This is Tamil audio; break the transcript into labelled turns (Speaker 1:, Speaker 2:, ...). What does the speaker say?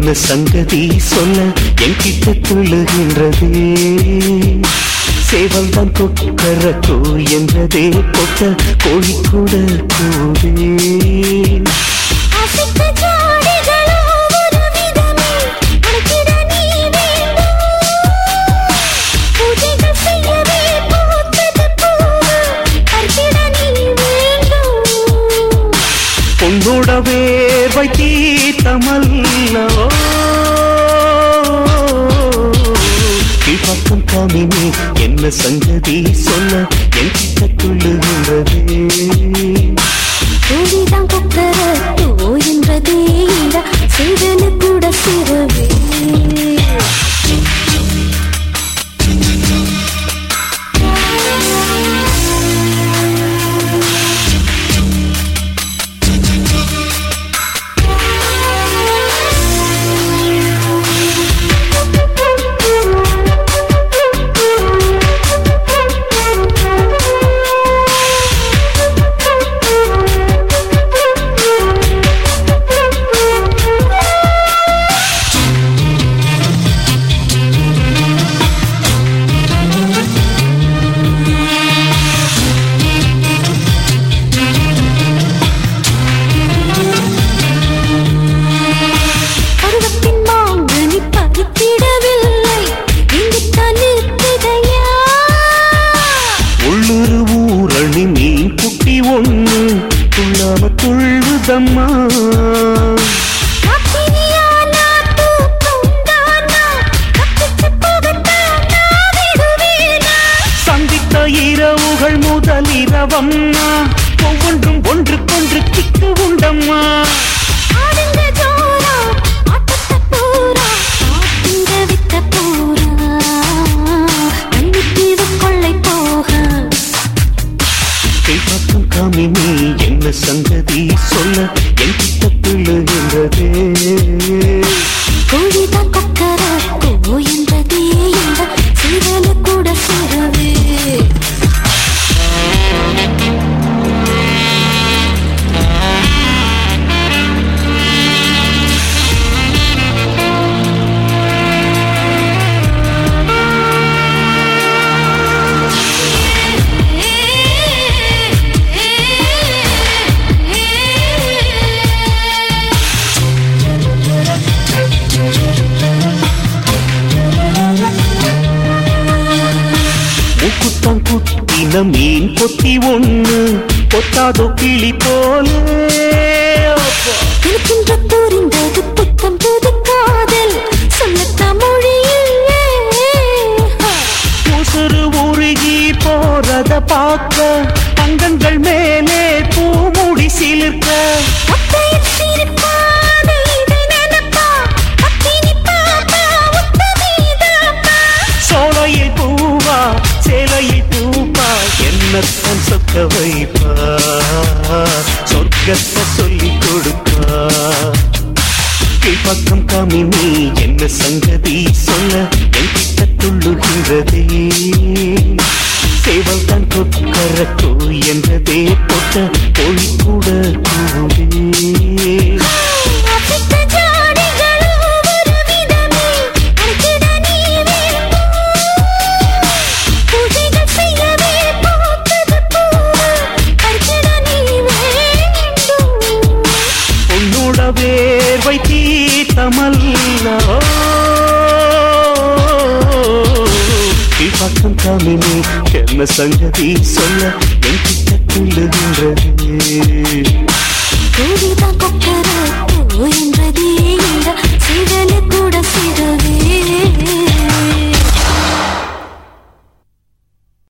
Speaker 1: என்ன சங்கதி சொல்ல என்கிட்ட துள்ளுகின்றதே சேவல் தான் கொக்கரக்கோ என்றதே கொட்ட கோழி கூட கூடே
Speaker 2: அசைத்த ஜாடிகளோ ஒரு விதமே அழைத்திட நீ வேண்டும் பூஜைகள் செய்யவே பூத்தது பூவு அர்ச்சிட நீ வேண்டும்
Speaker 1: பொன்னோட வேர்வை தீர்த்தமல்லவோ பக்கம் காமினி என்ன சங்கதி சொல்ல என்கிட்ட துள்ளுகின்றதே
Speaker 2: கோழிதான் கொக்கர தோ என்றதே இந்த செய்தனு கூட சிறவே பருவத்தின் மாங்கனி பறித்திடவில்லை இங்குத்தான் நிற்குதையா
Speaker 1: உள்ளூர் ஊரணி மீன் குட்டி ஒண்ணு துள்ளாம துள்ளுதம்மா
Speaker 2: காத்தினியானா தூக்கம்தானா தப்பிச்சு போகத்தான் நான் விடுவேனா
Speaker 1: சந்தித்த இரவுகள் முதல் இரவம்மா ஒவ்வொன்றும் ஒன்றுக்கொன்று கிக்கு உண்டம்மா
Speaker 2: ஆடுங்க ஜோரா ஆட்டத்த பூரா ஆட்டுங்க வித்த பூரா கண்ணித்தீவு கொள்ளை போக
Speaker 1: பக்கம் காமினி என்ன சங்கதி சொல்ல என்கிட்ட துள்ளுகின்றதே
Speaker 2: கோழிதான் கொக்கர கோ என்றதே இந்த சீரலு கூட சிறவே
Speaker 1: மூக்குத்தான் குத்தின மீன் கொத்தி ஒண்ணு கொத்தாதோ கிளி போலே அப்பா.
Speaker 2: இருக்கின்ற புரிந்தது புத்தம் புது காதல் சொல்லத்த மொழியில்லே
Speaker 1: உசுறு உருகி போறத பார்க்க அங்கங்கள் மேலே பூமுடி சிலிர்க்க
Speaker 2: அத்தையின் சிரிப்பான இதை நினைப்பா அத்தினி பாப்பா உத்தமீதாப்பா
Speaker 1: சோலையில் பூவா சேலையில் பூப்பா என்னத்தான் சொக்க வைப்பா சொர்க்கத்தை சொல்லி கொடுப்பா கீழ்பக்கம் காமினி என்ன சங்கதி சொல்ல என்கிட்ட துள்ளுகின்றதே சேவல் தான் கொக்கரக்கோ என்றதே பொட்ட கோழி கூட கூடே
Speaker 2: அசைத்த ஜாடிகளோ ஒரு விதமே அழைத்திட நீ வேண்டும் பூஜைகள் செய்யவே பூத்தது பூவு அழைத்திட நீ வேண்டும்
Speaker 1: உன்னோட வேர்வை தீர்த்தமல்லவோ பக்கம் காமினி என்ன சங்கதி சொல்ல என்கிட்ட துள்ளுகின்றது
Speaker 2: கோழிதான் கொக்கர